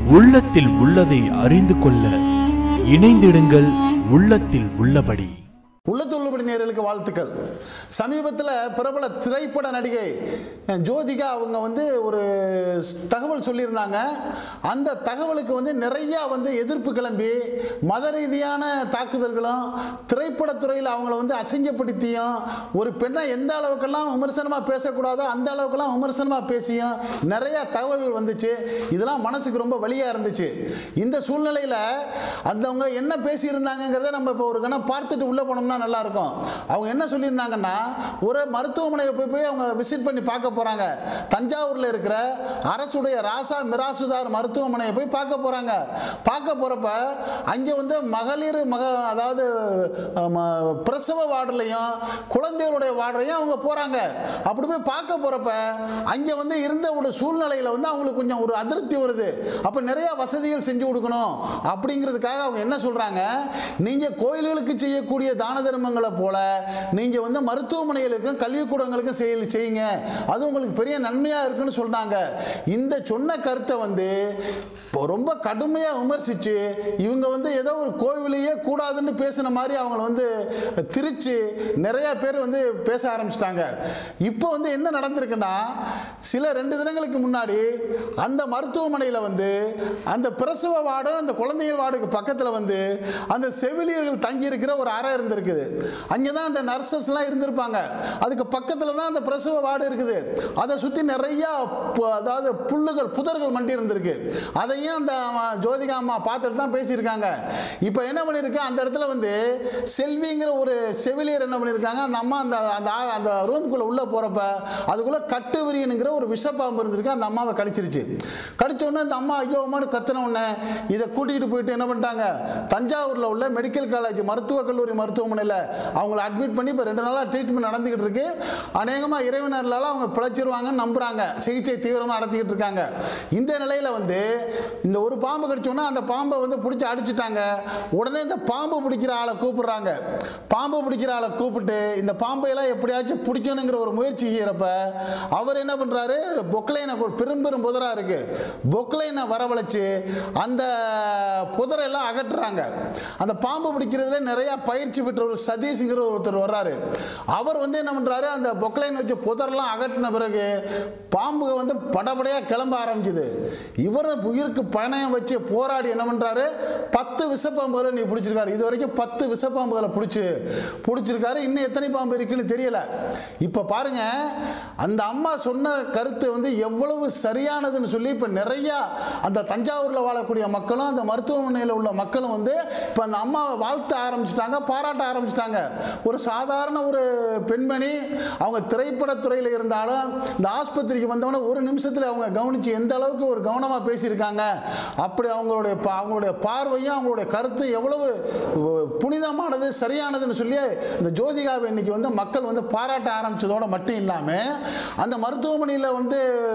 உள்ளத்தில் உள்ளதை அறிந்து கொள்ள இணைந்திடுங்கள் உள்ளத்தில் உள்ளபடி உள்ளத்துள்ளபடி நேயர்களுக்கு வாழ்த்துக்கள் சமீபத்தில் பிரபல திரைப்பட நடிகை அஹ், ஜோதிகா அவங்க வந்து ஒரு ஸ்- தகவல் சொல்லியிருந்தாங்க அந்த தகவலுக்கு வந்து நிறையா வந்து எதிர்ப்பு கிளம்பி மத ரீதியான தாக்குதல்களும் திரைப்படத்துறையில் அவங்கள வந்து அசிங்கப்படுத்தியும் ஒரு பெண்ணை எந்த அளவுக்கெல்லாம் விமர்சனமாக பேசக்கூடாதோ அந்த அளவுக்கெல்லாம் விமர்சனமாக பேசியும் நிறைய தகவல்கள் வந்துச்சு இதெல்லாம் மனசுக்கு ரொம்ப வலியாக இருந்துச்சு இந்த சூழ்நிலையில் அந்தவங்க என்ன பேசியிருந்தாங்கங்கிறத நம்ம இப்போ ஒரு கணம் பார்த்துட்டு உள்ளே போனோம்னா நல்லா இருக்கும் அவங்க என்ன சொல்லியிருந்தாங்கன்னா ஒரு மருத்துவமனையை போய் போய் அவங்க விசிட் பண்ணி பார்க்க போகிறாங்க தஞ்சாவூரில் இருக்கிற அரசுடைய ராசா மிராசுதார் மருத்துவமனையை போய் பார்க்க போகிறாங்க பார்க்க போகிறப்ப அங்கே வந்து மகளிர் மக அதாவது அஹ், ம- பிரசவ வார்டுலையும் குழந்தைகளுடைய வார்டுலையும் அவங்க போகிறாங்க அப்படி போய் பார்க்க போகிறப்ப அங்கே வந்து இருந்த ஒரு சூழ்நிலையில் வந்து அவங்களுக்கு கொஞ்சம் ஒரு அதிருப்தி வருது அப்போ நிறைய வசதிகள் செஞ்சு கொடுக்கணும் அப்படிங்கிறதுக்காக அவங்க என்ன சொல்கிறாங்க நீங்கள் கோயில்களுக்கு செய்யக்கூடிய தான தர்மங்களை போல நீங்கள் வந்து மருத்துவமனைகளுக்கும் கல்விக்கூடங்களுக்கும் செய்ய செய்யுங்க அது உங்களுக்கு பெரிய நன்மையாக இருக்குன்னு சொல்கிறாங்க இந்த சொன்ன கருத்தை வந்து இப்போ ரொம்ப கடுமையாக விமர்சித்து இவங்க வந்து ஏதோ ஒரு கோவிலையே கூடாதுன்னு பேசின மாதிரி அவங்கள வந்து திரிச்சு நிறைய பேர் வந்து பேச ஆரம்பிச்சிட்டாங்க இப்போ வந்து என்ன நடந்திருக்குன்னா சில ரெண்டு தினங்களுக்கு முன்னாடி அந்த மருத்துவமனையில் வந்து அந்த பிரசவ வார்டு அந்த குழந்தைகள் வார்டுக்கு பக்கத்தில் வந்து அந்த செவிலியர்கள் தங்கி இருக்கிற ஒரு அறை இருந்திருக்குது அங்கே தான் அந்த நர்சஸ்லாம் இருந்திருப்பாங்க அதுக்கு பக்கத்தில் தான் அந்த பிரசவ வார்டு இருக்குது அதை சுற்றி நிறையா பு- அதாவது புல்லுகள் புதர்கள் மண்டி இருந்திருக்கு அதையும் அந்த அம்மா, ஜோதிகா அம்மா பார்த்துட்டு தான் பேசியிருக்காங்க இப்போ என்ன பண்ணியிருக்கு அந்த இடத்துல வந்து செல்விங்கிற ஒரு செவிலியர் என்ன பண்ணியிருக்காங்க அந்த அம்மா அந்த அந்த ஆ- அந்த ரூம்குள்ளே உள்ளே போகிறப்ப அதுக்குள்ளே கட்டு விரியனுங்கிற ஒரு விஷப்பாம்பு இருந்திருக்கு அந்த அம்மாவை கடிச்சிருச்சு கடிச்ச உடனே அந்த அம்மா ஐயோ அம்மானு கத்தின உடனே இதை கூட்டிகிட்டு போயிட்டு என்ன பண்ணிட்டாங்க தஞ்சாவூரில் உள்ள மெடிக்கல் காலேஜ் மருத்துவக் கல்லூரி மருத்துவமனையில் அவங்கள அட்மிட் பண்ணி இப்போ ரெண்டு நாளாக ட்ரீட்மெண்ட் நடந்துக்கிட்டு இருக்கு அநேகமாக இறைவனர்களால் அவங்க பிழைச்சிருவாங்கன்னு நம்புகிறாங்க சிகிச்சை தீவிரமாக நடத்திக்கிட்டு இருக்காங்க இந்த நிலையில் வந்து இந்த ஒரு பாம்பு கடிச்சோன்னா அந்த பாம்பை வந்து பிடிச்சி அடிச்சிட்டாங்க உடனே இந்த பாம்பு பிடிக்கிற ஆளை கூப்பிடுறாங்க பாம்பு பிடிக்கிற ஆளை கூப்பிட்டு இந்த பாம்பையெல்லாம் எப்படியாச்சும் பிடிக்கணுங்கிற ஒரு முயற்சி செய்கிறப்ப அவர் என்ன பண்ணுறாரு பொக்லைனை கொ- பெரும் பெரும் புதராக இருக்கு பொக்லைனை வரவழைச்சு அந்த புதரெல்லாம் அகற்றுறாங்க அந்த பாம்பு பிடிக்கிறதுல நிறைய பயிற்சி பெற்ற ஒரு சதீஷ்ங்கிற ஒருத்தர் வர்றாரு அவர் வந்து என்ன பண்ணுறாரு அந்த பொக்லைன் வச்சு புதரெல்லாம் அகற்றின பிறகு பாம்பு வந்து படபடையாக கிளம்ப ஆரம்பிக்குது இவர் உயிருக்கு பணம் வச்சு போராடி என்ன பண்ணுறாரு பத்து விஷப்பாம்புகளை நீ பிடிச்சிருக்காரு இது வரைக்கும் பத்து விஷப்பாம்புகளை பிடிச்சி பிடிச்சிருக்காரு இன்னும் எத்தனை பாம்பு இருக்குன்னு தெரியல இப்போ பாருங்க அந்த அம்மா சொன்ன கருத்து வந்து எவ்வளவு சரியானதுன்னு சொல்லி இப்போ நிறையா அந்த தஞ்சாவூரில் வாழக்கூடிய மக்களும் அந்த மருத்துவமனையில் உள்ள மக்களும் வந்து இப்போ அந்த அம்மாவை வாழ்த்த ஆரம்பிச்சிட்டாங்க பாராட்ட ஆரம்பிச்சிட்டாங்க ஒரு சாதாரண ஒரு பெண்மணி அவங்க திரைப்படத்துறையில் இருந்தாலும் இந்த ஆஸ்பத்திரிக்கு வந்தவொடனே ஒரு நிமிஷத்தில் அவங்க கவனித்து எந்த அளவுக்கு ஒரு கவனமாக பேசியிருக்காங்க அப்படி அவங்களுடைய பா- அவங்களுடைய பார்வையும் அவங்களுடைய கருத்து எவ்வளவு புனிதமானது சரியானதுன்னு சொல்லி இந்த ஜோதிகாவை இன்னைக்கு வந்து மக்கள் வந்து பாராட்ட ஆரம்பிச்சதோட மட்டும் இல்லாமல் அந்த மருத்துவமனையில் வந்து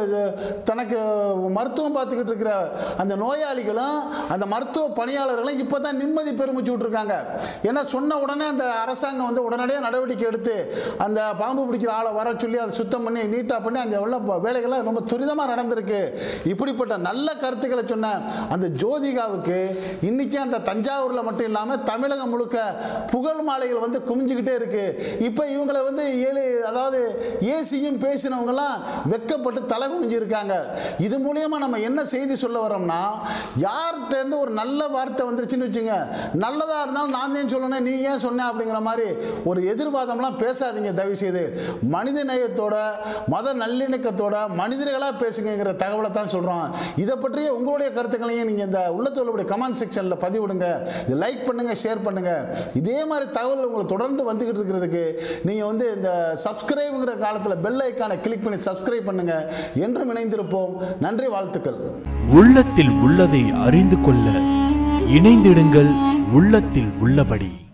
தனக்கு மருத்துவம் பார்த்துக்கிட்டு இருக்கிற அந்த நோயாளிகளும் அந்த மருத்துவ பணியாளர்களும் இப்போ தான் நிம்மதி பெருமிச்சு விட்ருக்காங்க ஏன்னா சொன்ன உடனே அந்த அரசாங்கம் வந்து உடனடியாக நடவடிக்கை எடுத்து அந்த பாம்பு பிடிக்கிற ஆளை வர சொல்லி அதை சுத்தம் பண்ணி நீட்டாக பண்ணி அந்த உள்ள ப- வேலைகள்லாம் ரொம்ப துரிதமாக நடந்திருக்கு இப்படிப்பட்ட நல்ல கருத்துக்களை சொன்ன அந்த ஜோதிகாவுக்கு இன்னைக்கு அந்த தஞ்சாவூரில் மட்டும் இல்லாமல் தமிழகம் முழுக்க புகழ் மாலைகள் வந்து குமிஞ்சுக்கிட்டே இருக்கு இப்போ இவங்களை வந்து ஏழு அதாவது ஏசியும் பேசினவங்கலாம் வெக்கப்பட்டு தலை குனிஞ்சு இருக்காங்க இது மூலியமா நம்ம என்ன செய்தி சொல்ல வரோம்னா யார்கிட்ட இருந்து ஒரு நல்ல வார்த்தை வந்துருச்சுன்னு வச்சுங்க நல்லதா இருந்தாலும் நான் தான் சொல்லணும் நீ ஏன் சொன்ன அப்படிங்கிற மாதிரி ஒரு எதிர்வாதம்லாம் பேசாதீங்க தயவு செய்து மனித நேயத்தோட மத நல்லிணக்கத்தோட மனிதர்களாக பேசுங்கிற தகவலை தான் சொல்கிறோம் இதை பற்றிய உங்களுடைய கருத்துக்களையும் நீங்கள் இந்த உள்ளத்தோளுடைய கமெண்ட் செக்ஷனில் பதிவிடுங்க இது லைக் பண்ணுங்கள் ஷேர் பண்ணுங்கள் இதே மாதிரி தகவல் உங்களுக்கு தொடர்ந்து வந்துக்கிட்டு இருக்கிறதுக்கு நீங்கள் வந்து இந்த சப்ஸ்கிரைபுங்கிற காலத்தில் பெல் ஐக்கானை கிளிக் பண்ணி சப்ஸ்கிரைப் பண்ணுங்கள் என்றும் இணைந்திருப்போம் நன்றி வாழ்த்துக்கள் உள்ளத்தில் உள்ளதை அறிந்து கொள்ள இணைந்திடுங்கள் உள்ளத்தில் உள்ளபடி